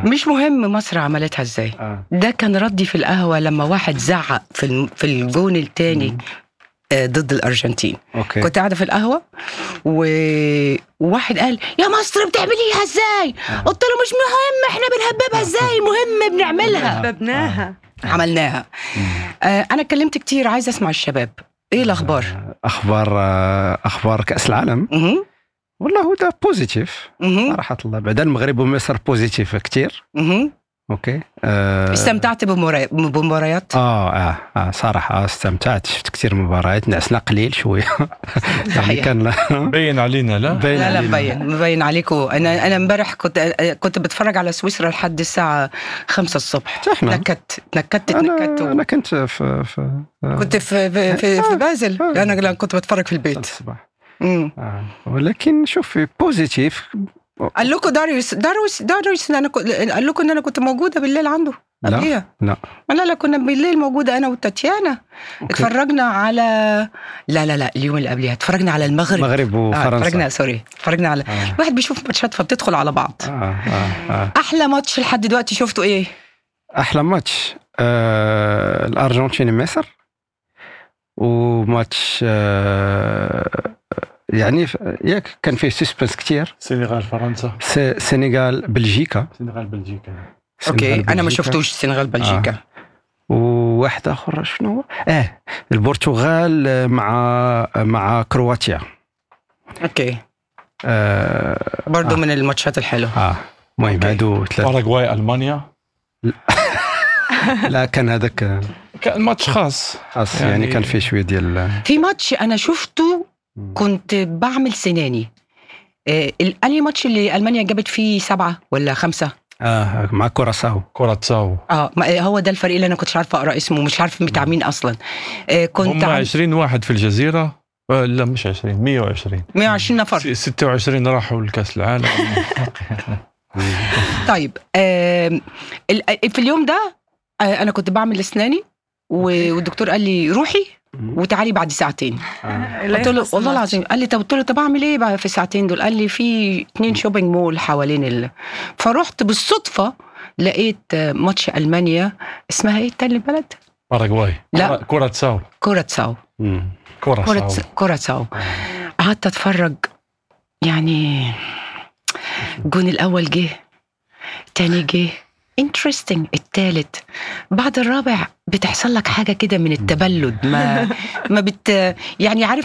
مش مهم مصر عملتها ازاي آه. ده كان ردي في القهوه لما واحد زعق في الم- في الجون الثاني ضد الارجنتين اوكي كنت قاعده في القهوه و... وواحد قال يا مصر بتعمليها ازاي قلت له مش مهم احنا بنهببها ازاي مهم بنعملها ببناها عملناها آه انا اتكلمت كتير عايزه اسمع الشباب ايه الاخبار اخبار آه، اخبار كاس العالم مهم. والله هو ده بوزيتيف مهم. صراحه الله بعد المغرب ومصر بوزيتيف كتير مهم. اوكي آه استمتعت بمباري- بمباريات اه اه, آه صراحه استمتعت شفت كثير مباريات نعسنا قليل شويه يعني صحيح. كان باين علينا لا باين لا لا علينا. مبين مبين عليكم انا انا امبارح كنت كنت بتفرج على سويسرا لحد الساعه 5 الصبح احنا نكت نكت انا نكت انا كنت في في كنت في في, في, في بازل انا لا كنت بتفرج في البيت الصباح مم. آه. ولكن شوف بوزيتيف قال لكم داريوس داريوس داريوس انا كنت قال لكم ان انا كنت موجوده بالليل عنده لا، قبليها لا. لا لا كنا بالليل موجوده انا وتاتيانا أوكي. اتفرجنا على لا لا لا اليوم اللي قبليها اتفرجنا على المغرب المغرب آه وفرنسا اتفرجنا سوري اتفرجنا على آه. الواحد بيشوف ماتشات فبتدخل على بعض آه. آه. آه. احلى ماتش لحد دلوقتي شفته ايه احلى ماتش آه الارجنتين مصر وماتش آه يعني ف- ياك كان فيه سسبنس كتير سنغال فرنسا س- سنغال بلجيكا سنغال بلجيكا اوكي سنغال انا ما بلجيكا. شفتوش السنغال بلجيكا وواحد اخر شنو هو؟ اه البرتغال مع مع كرواتيا اوكي اه, برضو آه. من الماتشات الحلوه آه. المهم أوكي. هادو ثلاث باراغواي المانيا لا كان هذاك كان ماتش خاص خاص يعني, يعني- يعني كان فيه شويه ديال في ماتش انا شفته كنت بعمل سناني آه، الانهي ماتش اللي المانيا جابت فيه سبعه ولا خمسه اه مع كوراساو كوراتساو اه ما- هو ده الفريق اللي انا كنتش عارفه اقرا اسمه مش عارف بتاع مين اصلا آه، كنت هم عن 20 واحد في الجزيره آه، لا مش 20 120 120 نفر س- 26 راحوا لكاس العالم طيب آم، ال- في اليوم ده آه، انا كنت بعمل اسناني و- والدكتور قال لي روحي وتعالي بعد ساعتين قلت له والله العظيم قال لي طب قلت له طب اعمل ايه بقى في الساعتين دول قال لي في اتنين شوبينج مول حوالين ال... فرحت بالصدفه لقيت آه، ماتش المانيا اسمها ايه التاني البلد باراغواي لا. كوراتساو كوراتساو كوراساو كورة كوراتساو قعدت اتفرج يعني الجون الاول جه تاني جه انترستنج التالت بعد الرابع بتحصل لك حاجه كده من التبلد ما ما بت يعني عارف